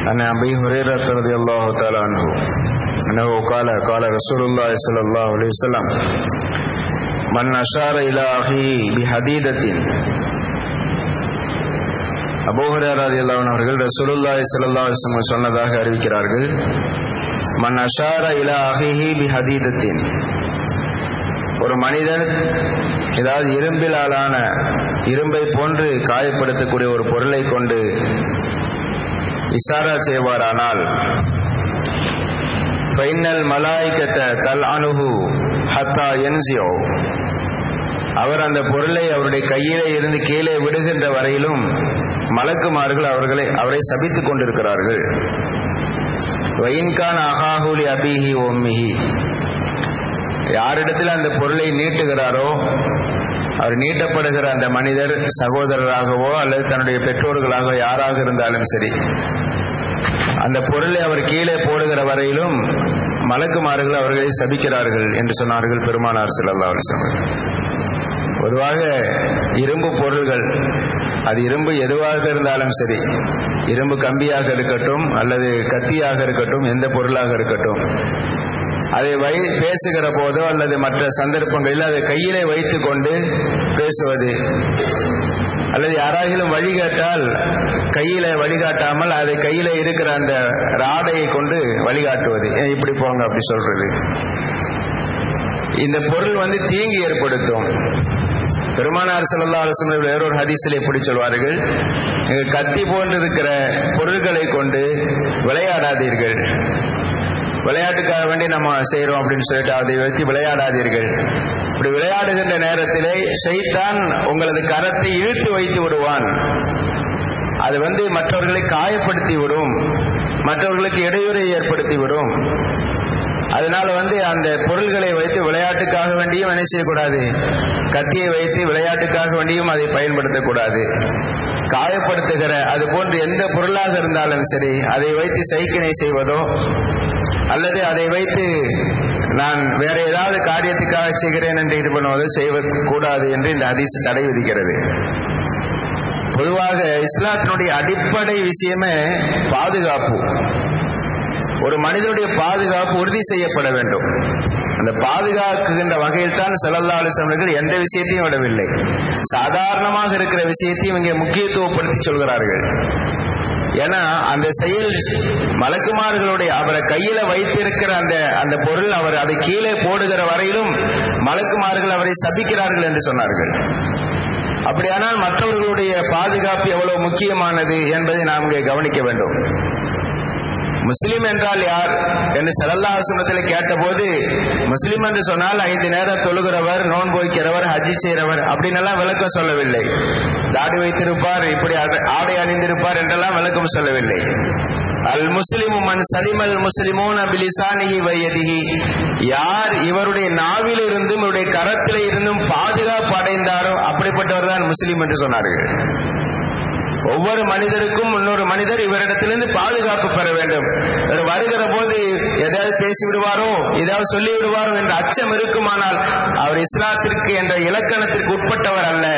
عن أبي هريرة رضي الله تعالى عنه أنه قال قال رسول الله صلى الله عليه وسلم من أشار إلى أخيه بحديدة அபோஹரர் அல்லாஹ் அவர்கள் ரசூலுல்லாஹி ஸல்லல்லாஹு அலைஹி வஸல்லம் சொன்னதாக அறிவிக்கிறார்கள் மன் அஷார இலா அஹிஹி பி ஹதீதத்தின் ஒரு மனிதன் ஏதாவது இரும்பிலாலான இரும்பை போன்று காயப்படுத்தக்கூடிய ஒரு பொருளை கொண்டு இஷாரா செய்வாரானால் ஃபைனல் மலாய்கத்த தல் அணுகு ஹத்தா என்சியோ அவர் அந்த பொருளை அவருடைய கையிலே இருந்து கீழே விடுகின்ற வரையிலும் மலக்குமார்கள் அவர்களை அவரை சபித்துக் கொண்டிருக்கிறார்கள் வயின்கான் அகாஹூலி அபிஹி ஓம்மிஹி யாரிடத்தில் அந்த பொருளை நீட்டுகிறாரோ அவர் நீட்டப்படுகிற அந்த மனிதர் சகோதரராகவோ அல்லது தன்னுடைய பெற்றோர்களாகவோ யாராக இருந்தாலும் சரி அந்த பொருளை அவர் கீழே போடுகிற வரையிலும் மலக்குமார்கள் அவர்களை சபிக்கிறார்கள் என்று சொன்னார்கள் பெருமானார் செல்லல்லா அலிசம் பொதுவாக இரும்பு பொருள்கள் அது இரும்பு எதுவாக இருந்தாலும் சரி இரும்பு கம்பியாக இருக்கட்டும் அல்லது கத்தியாக இருக்கட்டும் எந்த பொருளாக இருக்கட்டும் அதை வை பேசுகிற போதோ அல்லது மற்ற சந்தர்ப்பங்களில் அதை கையிலே வைத்து கொண்டு பேசுவது அல்லது யாராகிலும் வழிகாட்டால் கையில வழிகாட்டாமல் அதை கையில இருக்கிற அந்த ராடையை கொண்டு வழிகாட்டுவது ஏன் இப்படி போங்க அப்படி சொல்றது இந்த பொருள் வந்து தீங்கு ஏற்படுத்தும் பெருமானார் செல்லல்லா அரசு வேறொரு ஹதீஸில் எப்படி சொல்வார்கள் கத்தி போன்று இருக்கிற பொருள்களை கொண்டு விளையாடாதீர்கள் விளையாட்டுக்காக வேண்டி நம்ம செய்யறோம் அப்படின்னு சொல்லிட்டு அதை வைத்து விளையாடாதீர்கள் இப்படி விளையாடுகின்ற நேரத்திலே ஷைத்தான் உங்களது கரத்தை இழுத்து வைத்து விடுவான் அது வந்து மற்றவர்களை காயப்படுத்தி விடும் மற்றவர்களுக்கு இடையூறை ஏற்படுத்தி விடும் அதனால வந்து அந்த பொருள்களை வைத்து விளையாட்டுக்காக வேண்டியும் என்ன செய்யக்கூடாது கத்தியை வைத்து விளையாட்டுக்காக வேண்டியும் அதை பயன்படுத்தக்கூடாது காயப்படுத்துகிற அது போன்று எந்த பொருளாக இருந்தாலும் சரி அதை வைத்து சைக்கினை செய்வதோ அல்லது அதை வைத்து நான் வேற ஏதாவது காரியத்துக்காக செய்கிறேன் என்று இது பண்ணுவதோ செய்வக்கூடாது என்று இந்த அதிச தடை விதிக்கிறது பொதுவாக இஸ்லாத்தினுடைய அடிப்படை விஷயமே பாதுகாப்பு ஒரு மனிதனுடைய பாதுகாப்பு உறுதி செய்யப்பட வேண்டும் அந்த பாதுகாக்குகின்ற வகையில் தான் செல்லல்லா அலிசவர்கள் எந்த விஷயத்தையும் விடவில்லை சாதாரணமாக இருக்கிற விஷயத்தையும் இங்கே முக்கியத்துவப்படுத்தி சொல்கிறார்கள் ஏன்னா அந்த செயல் மலக்குமார்களுடைய அவரை கையில வைத்திருக்கிற அந்த அந்த பொருள் அவர் அதை கீழே போடுகிற வரையிலும் மலக்குமார்கள் அவரை சபிக்கிறார்கள் என்று சொன்னார்கள் அப்படியானால் மற்றவர்களுடைய பாதுகாப்பு எவ்வளவு முக்கியமானது என்பதை நாம் இங்கே கவனிக்க வேண்டும் முஸ்லிம் என்றால் யார் என்று சலல்லா சுமத்தில் கேட்டபோது முஸ்லிம் என்று சொன்னால் ஐந்து நேரம் தொழுகிறவர் நோன்பு வைக்கிறவர் ஹஜ்ஜி செய்கிறவர் அப்படின்னு எல்லாம் விளக்கம் சொல்லவில்லை தாடி வைத்திருப்பார் இப்படி ஆடை அணிந்திருப்பார் என்றெல்லாம் விளக்கம் சொல்லவில்லை அல் முஸ்லிமு மன் சலிமல் முஸ்லிமோன் அபிலிசானிகி வையதிகி யார் இவருடைய நாவில் இருந்தும் இவருடைய கரத்தில இருந்தும் பாதுகாப்பு அடைந்தாரோ அப்படிப்பட்டவர் தான் முஸ்லிம் என்று சொன்னார்கள் ஒவ்வொரு மனிதருக்கும் இன்னொரு மனிதர் இவரிடத்திலிருந்து பாதுகாப்பு பெற வேண்டும் இவர் வருகிற போது ஏதாவது பேசி விடுவாரோ ஏதாவது சொல்லி விடுவாரோ என்ற அச்சம் இருக்குமானால் அவர் இஸ்லாத்திற்கு என்ற இலக்கணத்திற்கு உட்பட்டவர் அல்ல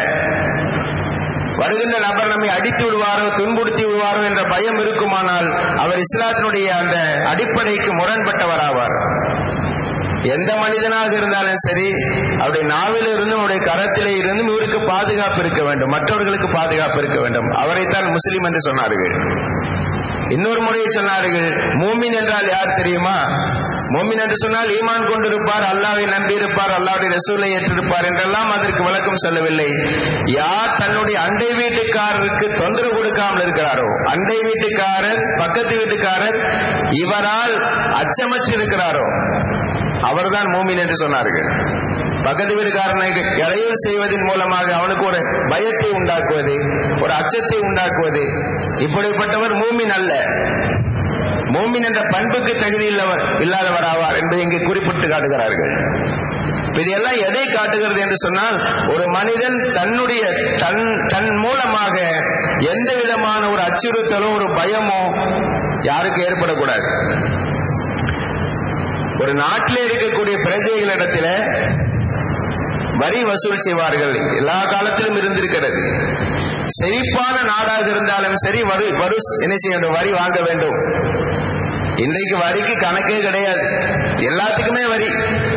வருகின்ற நபர் நம்மை அடித்து விடுவாரோ துன்புறுத்தி விடுவாரோ என்ற பயம் இருக்குமானால் அவர் இஸ்லாத்தினுடைய அந்த அடிப்படைக்கு முரண்பட்டவர் ஆவார் எந்த மனிதனாக இருந்தாலும் சரி அவருடைய நாவில் இருந்தும் அவருடைய கரத்திலே இருந்தும் இவருக்கு பாதுகாப்பு இருக்க வேண்டும் மற்றவர்களுக்கு பாதுகாப்பு இருக்க வேண்டும் அவரைத்தான் முஸ்லிம் என்று சொன்னார்கள் இன்னொரு முறையை சொன்னார்கள் மூமின் என்றால் யார் தெரியுமா மோமின் என்று சொன்னால் ஈமான் கொண்டிருப்பார் அல்லாவை நம்பியிருப்பார் அல்லாவுடைய ரசூலை ஏற்றிருப்பார் என்றெல்லாம் அதற்கு விளக்கம் சொல்லவில்லை யார் தன்னுடைய அண்டை வீட்டுக்காரருக்கு தொந்தரவு கொடுக்காமல் இருக்கிறாரோ அண்டை வீட்டுக்காரர் பக்கத்து வீட்டுக்காரர் இவரால் அச்சமற்று இருக்கிறாரோ அவர்தான் மூமின் என்று சொன்னார்கள் பக்கத்து வீட்டுக்காரனை இடையூறு செய்வதன் மூலமாக அவனுக்கு ஒரு பயத்தை உண்டாக்குவது ஒரு அச்சத்தை உண்டாக்குவது இப்படிப்பட்டவர் மூமின் அல்ல மூமின் என்ற பண்புக்கு தகுதி இல்லவர் இல்லாதவர் ஆவார் என்பதை இங்கே குறிப்பிட்டு காட்டுகிறார்கள் இதெல்லாம் எதை காட்டுகிறது என்று சொன்னால் ஒரு மனிதன் தன்னுடைய தன் தன் மூலமாக எந்த விதமான ஒரு அச்சுறுத்தலோ ஒரு பயமோ யாருக்கு ஏற்படக்கூடாது ஒரு நாட்டிலே இருக்கக்கூடிய செழிப்பான நாடாக இருந்தாலும் சரி வரி வரு என்ன செய்ய அந்த வரி வாங்க வேண்டும் இன்றைக்கு வரிக்கு கணக்கே கிடையாது எல்லாத்துக்குமே வரி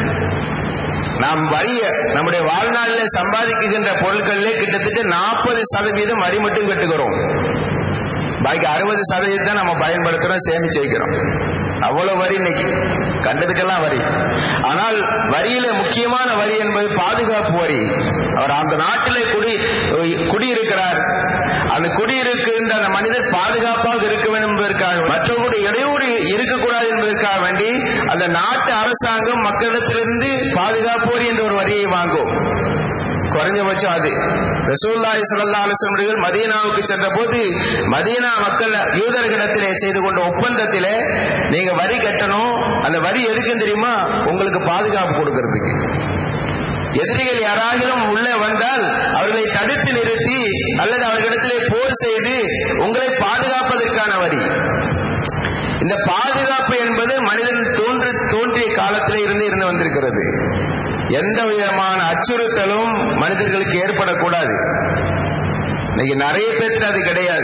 நாம் வரிய நம்முடைய வாழ்நாளில் சம்பாதிக்கின்ற பொருட்களிலே கிட்டத்தட்ட நாற்பது சதவீதம் வரி மட்டும் கட்டுகிறோம் பாக்கி அறுபது சதவீதம் நம்ம பயன்படுத்துறோம் சேமிச்சு வைக்கிறோம் அவ்வளவு வரி இன்னைக்கு கண்டதுக்கெல்லாம் வரி ஆனால் வரியில முக்கியமான வரி என்பது பாதுகாப்பு வரி அவர் அந்த நாட்டிலே குடி குடியிருக்கிறார் அந்த குடியிருக்கின்ற அந்த மனிதர் பாதுகாப்பாக இருக்க வேண்டும் என்பதற்காக மற்றவர்களுடைய இடையூறு இருக்கக்கூடாது என்பதற்காக வேண்டி அந்த நாட்டு அரசாங்கம் மக்களிடத்திலிருந்து பாதுகாப்பு வரி என்ற ஒரு வரியை வாங்கும் குறைஞ்சபட்சம் அது ரசூல்லாய் சல்லா அலுவலர்கள் மதீனாவுக்கு சென்ற போது மதீனா மக்கள் யூதர்களிடத்திலே செய்து கொண்ட ஒப்பந்தத்திலே நீங்க வரி கட்டணும் அந்த வரி எதுக்குன்னு தெரியுமா உங்களுக்கு பாதுகாப்பு கொடுக்கறதுக்கு எதிரிகள் யாராகிலும் உள்ளே வந்தால் அவர்களை தடுத்து நிறுத்தி அல்லது அவர்களிடத்திலே போர் செய்து உங்களை பாதுகாப்பதற்கான வரி இந்த பாதுகாப்பு என்பது மனிதன் தோன்று தோன்றிய காலத்திலே இருந்து இருந்து வந்திருக்கிறது எந்த விதமான அச்சுறுத்தலும் மனிதர்களுக்கு ஏற்படக்கூடாது இன்னைக்கு நிறைய பேருக்கு அது கிடையாது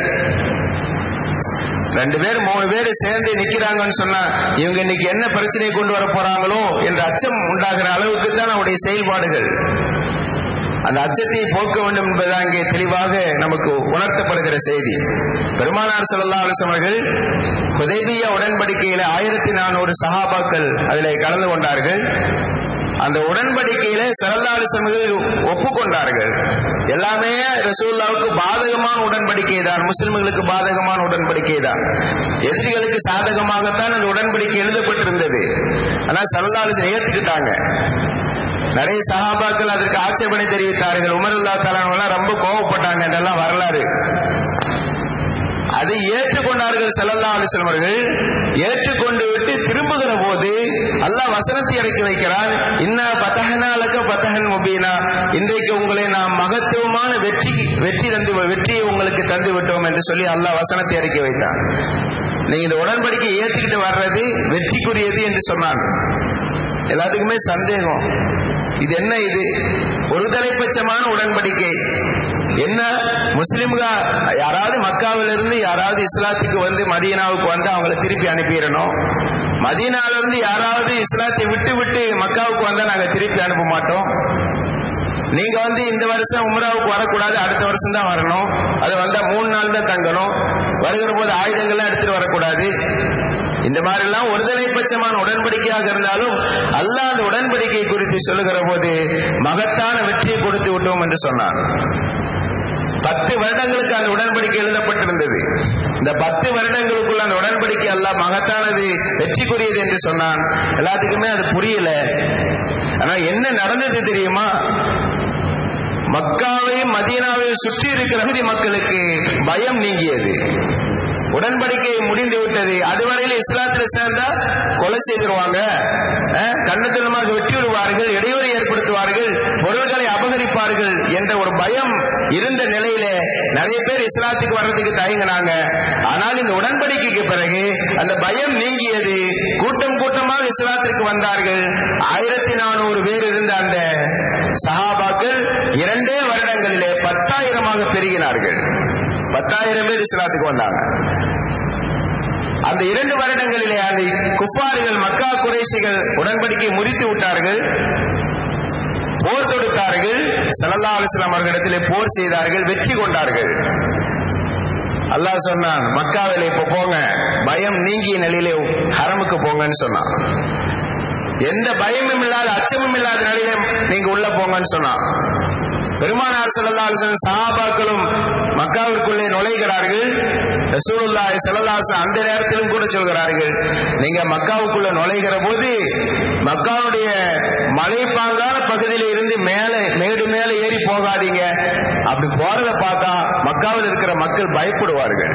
ரெண்டு பேர் மூணு பேர் சேர்ந்து நிக்கிறாங்கன்னு சொன்னா இவங்க இன்னைக்கு என்ன பிரச்சனை கொண்டு வர போறாங்களோ என்ற அச்சம் உண்டாகிற அளவுக்கு தான் அவருடைய செயல்பாடுகள் அந்த அச்சத்தை போக்க வேண்டும் என்பதுதான் இங்கே தெளிவாக நமக்கு உணர்த்தப்படுகிற செய்தி பெருமானார் செல்லல்லா அவர்கள் குதைபியா உடன்படிக்கையில ஆயிரத்தி நானூறு சகாபாக்கள் அதில் கலந்து கொண்டார்கள் அந்த உடன்படிக்கையில சரதாலிசமர்கள் ஒப்புக்கொண்டார்கள் எல்லாமே ரசூல்லாவுக்கு பாதகமான உடன்படிக்கை தான் முஸ்லிம்களுக்கு பாதகமான உடன்படிக்கை தான் எதிரிகளுக்கு சாதகமாகத்தான் அந்த உடன்படிக்கை எழுதப்பட்டிருந்தது ஆனா சரதாலிசன் ஏத்துக்கிட்டாங்க நிறைய சகாபாக்கள் அதற்கு ஆட்சேபனை தெரிவித்தார்கள் உமருல்லா தலானெல்லாம் ரொம்ப கோவப்பட்டாங்க என்றெல்லாம் வரலாறு அதை ஏற்றுக்கொண்டார்கள் செல்லல்லா அலிஸ்லம் அவர்கள் ஏற்றுக்கொண்டு விட்டு திரும்புகிற போது அல்லாஹ் வசனத்தை இறக்கி வைக்கிறான் இன்ன பத்தகனாலக்க பத்தகன் முபீனா இன்றைக்கு உங்களை நாம் மகத்துவமான வெற்றி வெற்றி தந்து வெற்றியை உங்களுக்கு தந்து விட்டோம் என்று சொல்லி அல்லாஹ் வசனத்தை இறக்கி வைத்தான் நீங்க இந்த உடன்படிக்கை ஏற்றுக்கிட்டு வர்றது வெற்றிக்குரியது என்று சொன்னான் எல்லாத்துக்குமே சந்தேகம் இது என்ன இது ஒரு தலைப்பட்சமான உடன்படிக்கை என்ன முஸ்லிம்கள் யாராவது மக்காவிலிருந்து யாராவது இஸ்லாத்துக்கு வந்து மதீனாவுக்கு வந்து அவங்கள திருப்பி அனுப்பிடணும் மதீனால இருந்து யாராவது இஸ்லாத்தை விட்டு விட்டு மக்காவுக்கு வந்தா நாங்க திருப்பி அனுப்ப மாட்டோம் நீங்க வந்து இந்த வருஷம் உம்ராவுக்கு வரக்கூடாது அடுத்த வருஷம் தான் வரணும் அது வந்தா மூணு நாள் தான் தங்கணும் வருகிற போது ஆயுதங்கள்லாம் எடுத்துட்டு வரக்கூடாது இந்த மாதிரி எல்லாம் ஒருதலை பட்சமான உடன்படிக்கையாக இருந்தாலும் அல்லாஹ் அந்த உடன்படிக்கை குறித்து சொல்லுகிற போது மகத்தான வெற்றியை கொடுத்து விட்டோம் என்று சொன்னான் பத்து வருடங்களுக்கு அந்த உடன்படிக்கை எழுதப்பட்டிருந்தது இந்த பத்து வருடங்களுக்குள்ள அந்த உடன்படிக்கை எல்லாம் மகத்தானது வெற்றிக்குரியது என்று சொன்னான் எல்லாத்துக்குமே அது புரியல ஆனா என்ன நடந்தது தெரியுமா மக்காவையும் மதீனாவையும் சுற்றி இருக்கிற பகுதி மக்களுக்கு பயம் நீங்கியது உடன்படிக்கை முடிந்து விட்டது அதுவரையில் இஸ்லாத்தில் சேர்ந்தா கொலை செய்திருவாங்க கண்ணத்தனமாக வெட்டி விடுவார்கள் இடையூறு ஏற்படுத்துவார்கள் பொருள்களை அபகரிப்பார்கள் என்ற ஒரு பயம் இருந்த நிலையில நிறைய பேர் இஸ்லாத்துக்கு வர்றதுக்கு தயங்கினாங்க ஆனால் இந்த உடன்படிக்கைக்கு பிறகு அந்த பயம் நீங்கியது கூட்டம் கூட்டமாக இஸ்லாத்திற்கு வந்தார்கள் ஆயிரத்தி நானூறு பேர் இருந்த அந்த சஹாபாக்கள் இரண்டே வருடங்களிலே பத்தாயிரமாக பெருகினார்கள் பத்தாயிரம் பேர் இஸ்லாத்துக்கு வந்தாங்க அந்த இரண்டு வருடங்களிலே அந்த குஃபாரிகள் மக்கா குறைசிகள் உடன்படிக்கை முறித்து விட்டார்கள் போர் தொடுத்தார்கள் சல்லா அலிஸ்லாம் அவர்களிடத்திலே போர் செய்தார்கள் வெற்றி கொண்டார்கள் அல்லாஹ் சொன்னான் மக்காவில இப்ப போங்க பயம் நீங்கிய நிலையிலே ஹரமுக்கு போங்கன்னு சொன்னான் எந்த பயமும் இல்லாத அச்சமும் இல்லாத நிலையில நீங்க உள்ள போங்கன்னு சொன்னான் பெருமானார் செல்லல்லாசன் சஹாபாக்களும் மக்காவிற்குள்ளே நுழைகிறார்கள் ரசூலுல்லாஹி ஸல்லல்லாஹு அந்த நேரத்திலும் கூட சொல்கிறார்கள் நீங்க மக்காவுக்குள்ள நுழைகிற போது மக்காவுடைய மலைப்பாங்கான பகுதியில இருந்து மேலே மேடு மேலே ஏறி போகாதீங்க அப்படி போறத பார்த்தா மக்காவில் இருக்கிற மக்கள் பயப்படுவார்கள்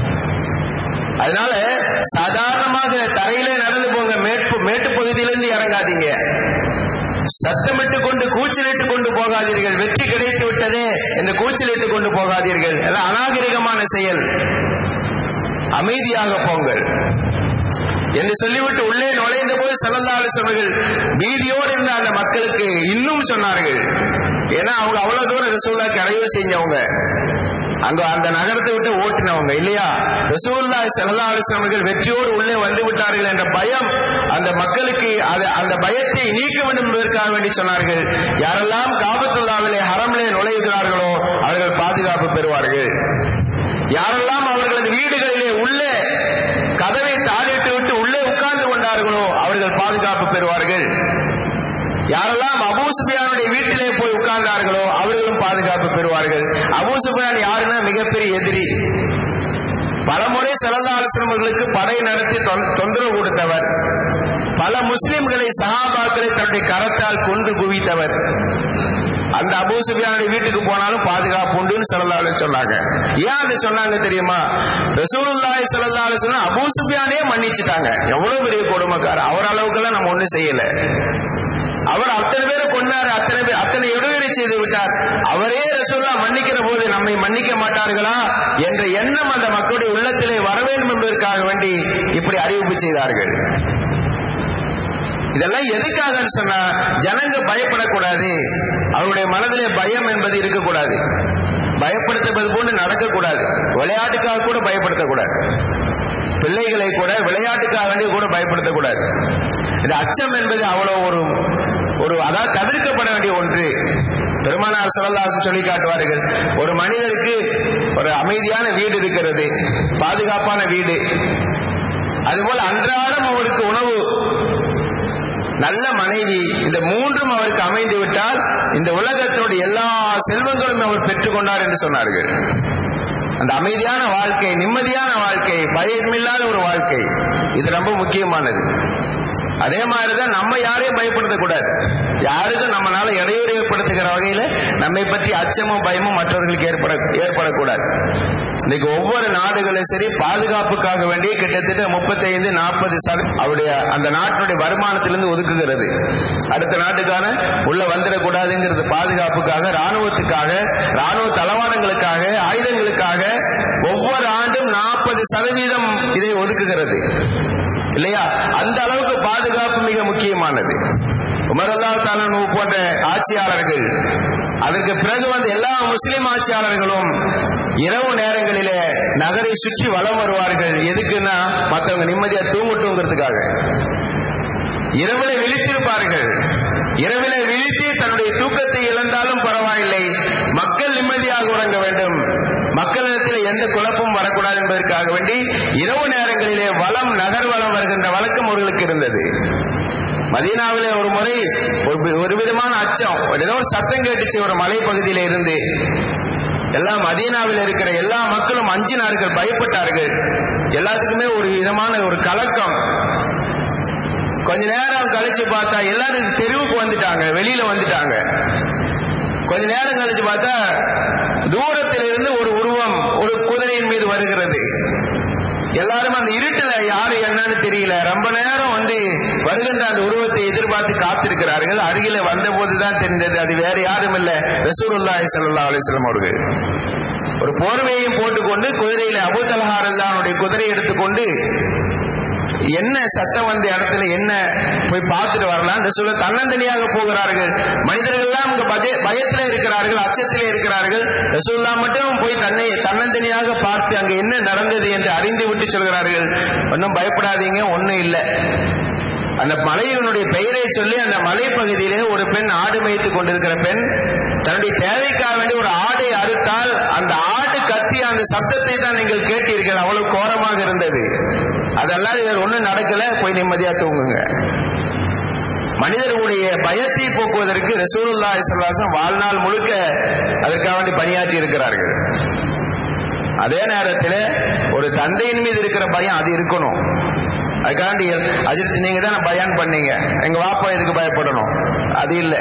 அதனால சாதாரணமாக தரையிலே நடந்து போங்க மேட்டு மேட்டு பகுதியிலிருந்து இறங்காதீங்க சத்தமிட்டு கொண்டு கூச்சலிட்டு கொண்டு போகாதீர்கள் வெற்றி கிடைத்து விட்டதே என்று கூச்சலிட்டு கொண்டு போகாதீர்கள் எல்லாம் அநாகரிகமான செயல் அமைதியாக போங்கள் என்று சொல்லிவிட்டு உள்ளே நுழைந்த போது செல்லல்லாசவர்கள் பீதியோடு இருந்த அந்த மக்களுக்கு இன்னும் சொன்னார்கள் ஏன்னா அவங்க அவ்வளவு தூரம் ரசூல்லாக்கு அடைவு செஞ்சவங்க அங்க அந்த நகரத்தை விட்டு ஓட்டினவங்க இல்லையா ரசூல்லா சல்லா அலிஸ்லாமர்கள் வெற்றியோடு உள்ளே வந்து விட்டார்கள் என்ற பயம் அந்த மக்களுக்கு அது அந்த பயத்தை நீக்க வேண்டும் என்பதற்காக வேண்டி சொன்னார்கள் யாரெல்லாம் காபத்துல்லாவிலே ஹரம்லே நுழைகிறார்களோ அவர்கள் பாதுகாப்பு பெறுவார்கள் யாரெல்லாம் அவர்களது வீடுகளிலே உள்ளே கதவை தாளிட்டு விட்டு உள்ளே உட்கார்ந்து கொண்டார்களோ அவர்கள் பாதுகாப்பு பெறுவார்கள் யாரெல்லாம் அபூ சுபியானுடைய வீட்டிலே போய் உட்கார்ந்தார்களோ அவர்களும் பாதுகாப்பு பெறுவார்கள் அபூ சுபியான் யாருன்னா மிகப்பெரிய எதிரி பலமுறை சலதா ஆசிரமர்களுக்கு படை நடத்தி தொந்தரவு கொடுத்தவர் பல முஸ்லிம்களை சகாபாக்களை தன்னுடைய கரத்தால் கொண்டு குவித்தவர் அந்த அபூ சுபியானுடைய வீட்டுக்கு போனாலும் பாதுகாப்பு உண்டுன்னு சல்லல்லாஹு சொன்னாங்க ஏன் அதை சொன்னாங்க தெரியுமா ரசூலுல்லாஹி ஸல்லல்லாஹு அலைஹி வஸல்லம் அபூ சுபியானே மன்னிச்சிட்டாங்க எவ்வளவு பெரிய கொடுமைக்காரர் அவர் அளவுக்கெல்லாம் நம்ம ஒண்ணும் செய்யல அவர் அத்தனை பேரை கொண்டாரு அத்தனை பேர் அத்தனை இடைவெளி செய்து விட்டார் அவரே ரசூல்லா மன்னிக்கிற போது நம்மை மன்னிக்க மாட்டார்களா என்ற எண்ணம் அந்த மக்களுடைய உள்ளத்திலே வர வேண்டும் என்பதற்காக வேண்டி இப்படி அறிவிப்பு செய்தார்கள் இதெல்லாம் எதுக்காக சொன்னா ஜனங்க பயப்படக்கூடாது அவருடைய மனதிலே பயம் என்பது இருக்கக்கூடாது பயப்படுத்துவது போன்று நடக்கக்கூடாது விளையாட்டுக்காக கூட பயப்படுத்தக்கூடாது பிள்ளைகளை கூட விளையாட்டுக்காக வேண்டி கூட பயப்படுத்தக்கூடாது இந்த அச்சம் என்பது அவ்வளவு ஒரு ஒரு அதாவது தவிர்க்கப்பட வேண்டிய ஒன்று பெருமானார் சிவதாசு சொல்லி காட்டுவார்கள் ஒரு மனிதருக்கு ஒரு அமைதியான வீடு இருக்கிறது பாதுகாப்பான வீடு அதுபோல அன்றாடம் அவருக்கு உணவு நல்ல மனைவி இந்த மூன்றும் அவருக்கு அமைந்து விட்டால் இந்த உலகத்தினுடைய எல்லா செல்வங்களும் அவர் பெற்றுக்கொண்டார் என்று சொன்னார்கள் அந்த அமைதியான வாழ்க்கை நிம்மதியான வாழ்க்கை பயமில்லாத ஒரு வாழ்க்கை இது ரொம்ப முக்கியமானது அதே மாதிரிதான் நம்ம யாரையும் பயப்படுத்தக்கூடாது யாருக்கும் நம்மளால இடையூறு ஏற்படுத்துகிற வகையில நம்மை பற்றி அச்சமும் பயமும் மற்றவர்களுக்கு ஏற்பட ஏற்படக்கூடாது இன்னைக்கு ஒவ்வொரு நாடுகளும் சரி பாதுகாப்புக்காக வேண்டி கிட்டத்தட்ட முப்பத்தி ஐந்து நாற்பது சதவீதம் அவருடைய அந்த நாட்டுடைய வருமானத்திலிருந்து ஒதுக்குகிறது அடுத்த நாட்டுக்கான உள்ள வந்துடக்கூடாதுங்கிறது பாதுகாப்புக்காக ராணுவத்துக்காக ராணுவ தளவாடங்களுக்காக ஆயுதங்களுக்காக ஒவ்வொரு ஆண்டும் நாற்பது சதவீதம் இதை ஒதுக்குகிறது இல்லையா அந்த அளவுக்கு பாதுகாப்பு மிக முக்கியமானது உமரல்லா தாலனு போன்ற ஆட்சியாளர்கள் அதற்கு பிறகு வந்த எல்லா முஸ்லிம் ஆட்சியாளர்களும் இரவு நேரங்களிலே நகரை சுற்றி வலம் வருவார்கள் எதுக்குன்னா மற்றவங்க நிம்மதியா தூங்கட்டுங்கிறதுக்காக இரவில விழித்திருப்பார்கள் இரவில விழித்து தன்னுடைய தூக்கத்தை இழந்தாலும் பரவாயில்லை மக்கள் நிம்மதியாக உறங்க வேண்டும் மக்களிடத்தில் எந்த குழப்பமும் வரக்கூடாது என்பதற்காக வேண்டி இரவு நேரங்களிலே வளம் நகர் வளம் வருகின்ற வழக்கம் அவர்களுக்கு இருந்தது மதீனாவிலே ஒரு முறை ஒரு விதமான அச்சம் ஏதோ ஒரு சத்தம் கேட்டுச்சு ஒரு மலைப்பகுதியில இருந்து எல்லா மதீனாவில் இருக்கிற எல்லா மக்களும் அஞ்சினார்கள் பயப்பட்டார்கள் எல்லாத்துக்குமே ஒரு விதமான ஒரு கலக்கம் கொஞ்ச நேரம் கழிச்சு பார்த்தா எல்லாரும் தெருவுக்கு வந்துட்டாங்க வெளியில வந்துட்டாங்க கொஞ்ச நேரம் கழிச்சு பார்த்தா தூரத்தில் இருந்து ஒரு உருவம் ஒரு குதிரையின் மீது வருகிறது எல்லாரும் அந்த இருட்டுல யாரு என்னன்னு தெரியல ரொம்ப நேரம் வந்து வருகின்ற அந்த உருவத்தை எதிர்பார்த்து காத்திருக்கிறார்கள் அருகில வந்த போதுதான் தெரிந்தது அது வேற யாரும் இல்ல ரசூலுல்லாஹி ஸல்லல்லாஹு அலைஹி வஸல்லம் அவர்கள் ஒரு போர்வையையும் போட்டுக்கொண்டு குதிரையில அபுதல்ஹாரல்லானுடைய குதிரையை எடுத்துக்கொண்டு என்ன சத்தம் வந்த இடத்துல என்ன போய் பார்த்துட்டு வரலாம் சொல்ல தன்னந்தனியாக போகிறார்கள் மனிதர்கள் எல்லாம் அங்க பயத்துல இருக்கிறார்கள் அச்சத்திலே இருக்கிறார்கள் ரசூல்லா மட்டும் போய் தன்னை தன்னந்தனியாக பார்த்து அங்க என்ன நடந்தது என்று அறிந்து விட்டு சொல்கிறார்கள் ஒன்றும் பயப்படாதீங்க ஒன்றும் இல்லை அந்த மலையினுடைய பெயரை சொல்லி அந்த மலைப்பகுதியிலே ஒரு பெண் ஆடு மேய்த்து கொண்டிருக்கிற பெண் தன்னுடைய தேவைக்காக வேண்டி ஒரு ஆடை அறுத்தால் அந்த ஆடு கத்தி அந்த சப்தத்தை தான் நீங்கள் கேட்டீர்கள் அவ்வளவு கோரமாக இருந்தது அதெல்லாம் வேற ஒண்ணும் நடக்கல போய் நிம்மதியா தூங்குங்க மனிதர்களுடைய பயத்தை போக்குவதற்கு ரசூலுல்லா இஸ்லாசம் வாழ்நாள் முழுக்க அதற்காக வேண்டி பணியாற்றி இருக்கிறார்கள் அதே நேரத்தில் ஒரு தந்தையின் மீது இருக்கிற பயம் அது இருக்கணும் அதுக்காண்டி அஜித் நீங்க தான் பயான் பண்ணீங்க எங்க வாப்பா இதுக்கு பயப்படணும் அது இல்லை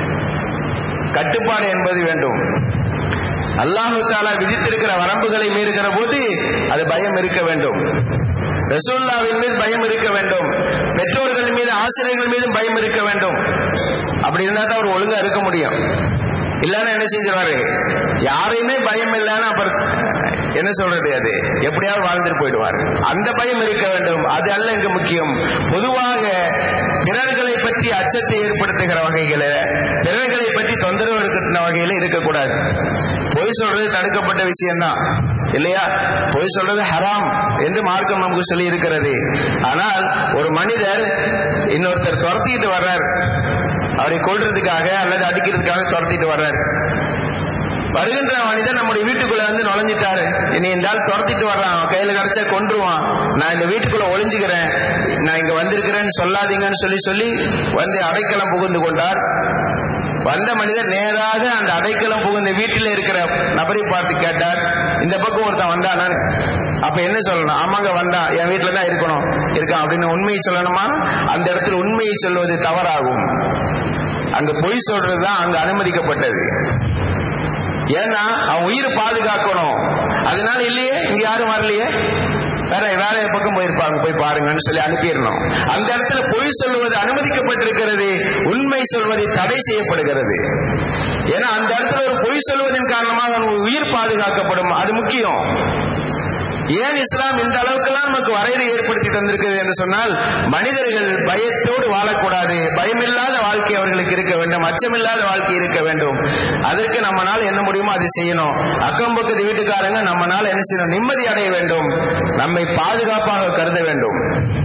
கட்டுப்பாடு என்பது வேண்டும் அல்லாஹு தாலா விதித்திருக்கிற வரம்புகளை மீறுகிற போது அது பயம் இருக்க வேண்டும் ரசூல்லாவின் மீது பயம் இருக்க வேண்டும் பெற்றோர்கள் மீது ஆசிரியர்கள் மீதும் பயம் இருக்க வேண்டும் அப்படி இருந்தா தான் அவர் ஒழுங்கா இருக்க முடியும் இல்லன்னா என்ன செஞ்சிருவாரு யாரையுமே பயம் இல்லைன்னா அப்புறம் என்ன சொல்றது அது எப்படியாவது வாழ்ந்துட்டு போயிடுவார் அந்த பயம் இருக்க வேண்டும் அது அல்ல இங்கு முக்கியம் பொதுவாக பிறர்களை பற்றி அச்சத்தை ஏற்படுத்துகிற வகையில பிறர்களை பற்றி தொந்தரவு இருக்கிற வகையில இருக்கக்கூடாது பொய் சொல்றது தடுக்கப்பட்ட விஷயம்தான் இல்லையா பொய் சொல்றது ஹராம் என்று மார்க்கம் நமக்கு சொல்லி இருக்கிறது ஆனால் ஒரு மனிதர் இன்னொருத்தர் துரத்திட்டு வர்றார் அவரை கொள்றதுக்காக அல்லது அடிக்கிறதுக்காக துரத்திட்டு வர்றார் வருகின்ற மனிதன் நம்முடைய வீட்டுக்குள்ள வந்து நுழைஞ்சிட்டாரு இனி இந்த ஆள் துரத்திட்டு வர்றான் அவன் கையில கிடைச்சா கொன்றுவான் நான் இந்த வீட்டுக்குள்ள ஒளிஞ்சுக்கிறேன் நான் இங்க வந்திருக்கிறேன்னு சொல்லாதீங்கன்னு சொல்லி சொல்லி வந்து அடைக்கலம் புகுந்து கொண்டார் வந்த மனிதர் நேராக அந்த அடைக்கலம் புகுந்த வீட்டில் இருக்கிற நபரை பார்த்து கேட்டார் இந்த பக்கம் ஒருத்தன் வந்தானா அப்ப என்ன சொல்லணும் ஆமாங்க வந்தான் என் வீட்டுல தான் இருக்கணும் இருக்கான் அப்படின்னு உண்மையை சொல்லணுமா அந்த இடத்துல உண்மையை சொல்வது தவறாகும் அங்க பொய் சொல்றதுதான் அங்க அனுமதிக்கப்பட்டது ஏன்னா அவன் உயிரை பாதுகாக்கணும் அதனால இல்லையே இங்க யாரும் வரலையே வேற வேற பக்கம் போயிருப்பாங்க போய் பாருங்கன்னு சொல்லி அனுப்பிடணும் அந்த இடத்துல பொய் சொல்லுவது அனுமதிக்கப்பட்டிருக்கிறது உண்மை சொல்வது தடை செய்யப்படுகிறது ஏன்னா அந்த இடத்துல ஒரு பொய் சொல்வதன் காரணமாக அவன் உயிர் பாதுகாக்கப்படும் அது முக்கியம் ஏன் இஸ்லாம் இந்த அளவுக்கெல்லாம் நமக்கு வரையறை ஏற்படுத்தி தந்திருக்கிறது என்று சொன்னால் மனிதர்கள் பயத்தோடு வாழக்கூடாது பயமில்லாத வாழ்க்கை அவர்களுக்கு இருக்க வேண்டும் அச்சமில்லாத வாழ்க்கை இருக்க வேண்டும் அதற்கு நம்மளால் என்ன முடியுமோ அதை செய்யணும் அக்கம் பக்கத்து வீட்டுக்காரங்க நம்மளால என்ன செய்யணும் நிம்மதி அடைய வேண்டும் நம்மை பாதுகாப்பாக கருத வேண்டும்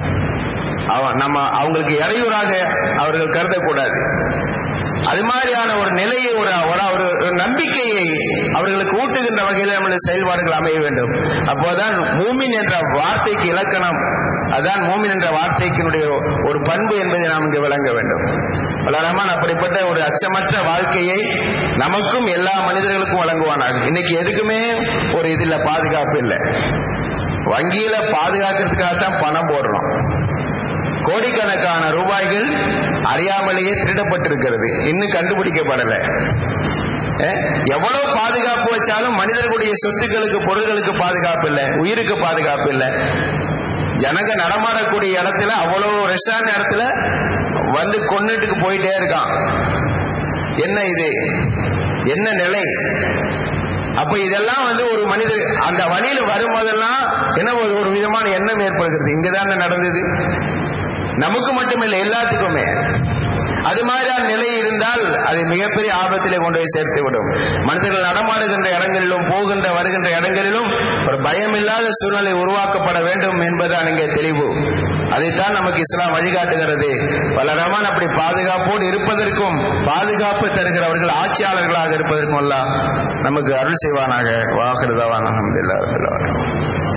அவ- நம்ம அவங்களுக்கு இடையூறாக அவர்கள் கருதக்கூடாது அது மாதிரியான ஒரு நிலையை ஒரு ஒரு- ஒரு ஒரு நம்பிக்கையை அவர்களுக்கு ஊட்டுகின்ற வகையில் நம்முடைய செயல்பாடுகள் அமைய வேண்டும் அப்போதான் மூமின் என்ற வார்த்தைக்கு இலக்கணம் அதான் மூமின் என்ற வார்த்தைக்கினுடைய ஒரு பண்பு என்பதை நாம் இங்கு விளங்க வேண்டும் வளரமான் அப்படிப்பட்ட ஒரு அச்சமற்ற வாழ்க்கையை நமக்கும் எல்லா மனிதர்களுக்கும் வழங்குவானாக இன்னைக்கு எதுக்குமே ஒரு இதுல பாதுகாப்பு இல்லை வங்கியில பாதுகாக்கிறதுக்காகத்தான் பணம் போடுறோம் கோடிக்கணக்கான ரூபாய்கள் அறியாமலேயே திருடப்பட்டிருக்கிறது இன்னும் கண்டுபிடிக்கப்படல அஹ், எவ்வளவு பாதுகாப்பு வச்சாலும் மனிதர்களுடைய சொத்துக்களுக்கு பொருள்களுக்கு பாதுகாப்பு இல்லை உயிருக்கு பாதுகாப்பு இல்லை ஜனங்க நடமாடக்கூடிய இடத்துல அவ்வளவு ரெஸ்டாரண்ட் இடத்துல வந்து கொண்டுட்டுக்கு போயிட்டே இருக்கான் என்ன இது என்ன நிலை அப்ப இதெல்லாம் வந்து ஒரு மனிதர் அந்த வழியில வரும்போதெல்லாம் என்ன ஒரு ஒரு விதமான எண்ணம் ஏற்படுகிறது இங்கதானே நடந்தது நமக்கு மட்டுமில்லை எல்லாத்துக்குமே அது மாதிரியான நிலை இருந்தால் அது மிகப்பெரிய ஆபத்திலே கொண்டு போய் சேர்த்து விடும் மனிதர்கள் நடமாடுகின்ற இடங்களிலும் போகின்ற வருகின்ற இடங்களிலும் ஒரு பயமில்லாத சூழ்நிலை உருவாக்கப்பட வேண்டும் என்பதுதான் இங்கே தெளிவு அதைத்தான் நமக்கு இஸ்லாம் வழிகாட்டுகிறது வளரமான் அப்படி பாதுகாப்போடு இருப்பதற்கும் பாதுகாப்பு தருகிறவர்கள் ஆட்சியாளர்களாக இருப்பதற்கும் எல்லாம் நமக்கு அருள் செய்வானாக வாக்குறதவான அஹமதுல்லா